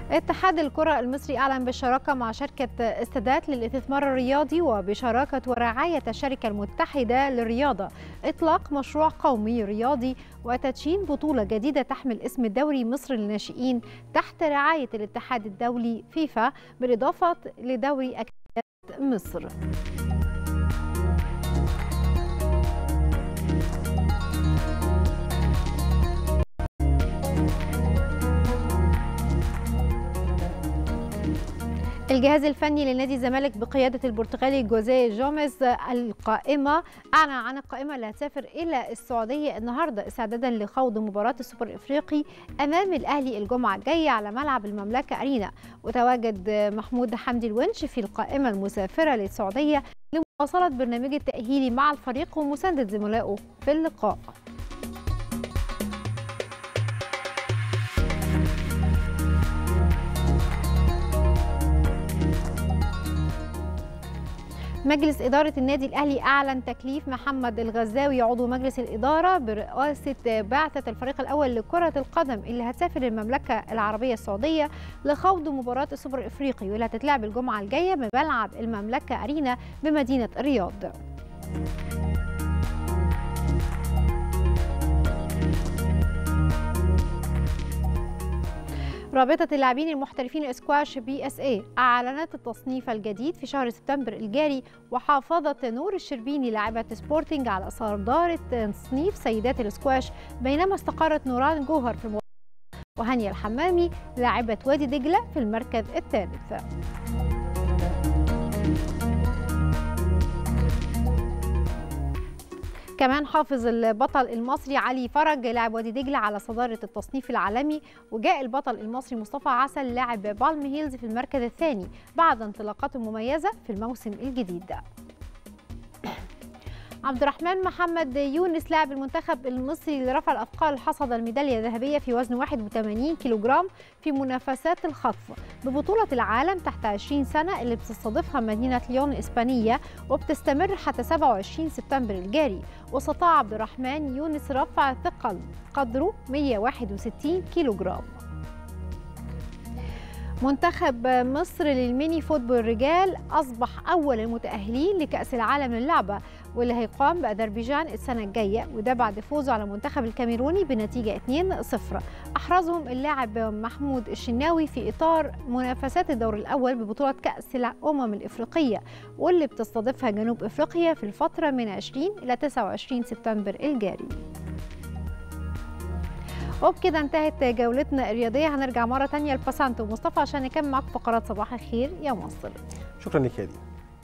اتحاد الكرة المصري أعلن بالشراكة مع شركة استادات للاستثمار الرياضي وبشراكة ورعاية الشركة المتحدة للرياضة إطلاق مشروع قومي رياضي وتدشين بطولة جديدة تحمل اسم دوري مصر للناشئين تحت رعاية الاتحاد الدولي فيفا بالإضافة لدوري أكاديمية مصر الجهاز الفني لنادي الزمالك بقيادة البرتغالي جوزيه جوميز القائمة أعلن عن القائمة اللي هتسافر إلى السعودية النهاردة استعدادا لخوض مباراة السوبر الإفريقي أمام الأهلي الجمعة الجاية على ملعب المملكة أرينا وتواجد محمود حمدي الونش في القائمة المسافرة للسعودية لمواصلة برنامج التأهيلي مع الفريق ومساندة زملائه في اللقاء مجلس إدارة النادي الأهلي أعلن تكليف محمد الغزاوي عضو مجلس الإدارة برئاسة بعثة الفريق الأول لكرة القدم اللي هتسافر المملكة العربية السعودية لخوض مباراة السوبر الإفريقي واللي هتتلعب الجمعة الجاية بملعب المملكة أرينا بمدينة الرياض. رابطة اللاعبين المحترفين الاسكواش بي اس اي أعلنت التصنيف الجديد في شهر سبتمبر الجاري وحافظت نور الشربيني لاعبة سبورتنج على صدارة تصنيف سيدات الاسكواش بينما استقرت نوران جوهر في الموضوع وهانيا الحمامي لاعبة وادي دجلة في المركز الثالث كمان حافظ البطل المصري علي فرج لاعب وادي دجله على صداره التصنيف العالمي وجاء البطل المصري مصطفى عسل لاعب بالم هيلز في المركز الثاني بعد انطلاقاته المميزه في الموسم الجديد عبد الرحمن محمد يونس لاعب المنتخب المصري لرفع الاثقال حصد الميداليه الذهبيه في وزن 81 كيلوغرام في منافسات الخطف ببطوله العالم تحت 20 سنه اللي بتستضيفها مدينه ليون الاسبانيه وبتستمر حتى 27 سبتمبر الجاري واستطاع عبد الرحمن يونس رفع ثقل قدره 161 كيلوغرام منتخب مصر للميني فوتبول رجال أصبح أول المتأهلين لكأس العالم للعبة واللي هيقام بأذربيجان السنة الجاية وده بعد فوزه على المنتخب الكاميروني بنتيجة 2-0 أحرزهم اللاعب محمود الشناوي في إطار منافسات الدور الأول ببطولة كأس الأمم الإفريقية واللي بتستضيفها جنوب إفريقيا في الفترة من 20 إلى 29 سبتمبر الجاري وبكده انتهت جولتنا الرياضية هنرجع مرة تانية لباسانتو ومصطفى عشان نكمل معاكم فقرات صباح الخير يا مصر شكرا لك يا دي